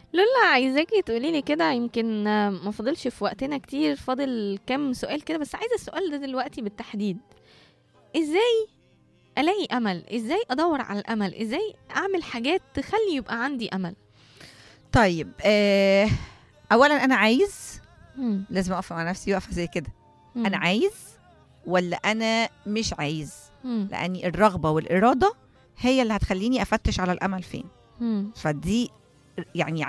لولا عايزاكي تقولي لي كده يمكن آه، ما فاضلش في وقتنا كتير فاضل كام سؤال كده بس عايزه السؤال ده دلوقتي بالتحديد ازاي الاقي امل ازاي ادور على الامل ازاي اعمل حاجات تخلي يبقى عندي امل طيب آه اولا انا عايز مم. لازم اقف مع نفسي وقفه زي كده مم. انا عايز ولا انا مش عايز مم. لاني الرغبه والاراده هي اللي هتخليني افتش على الامل فين مم. فدي يعني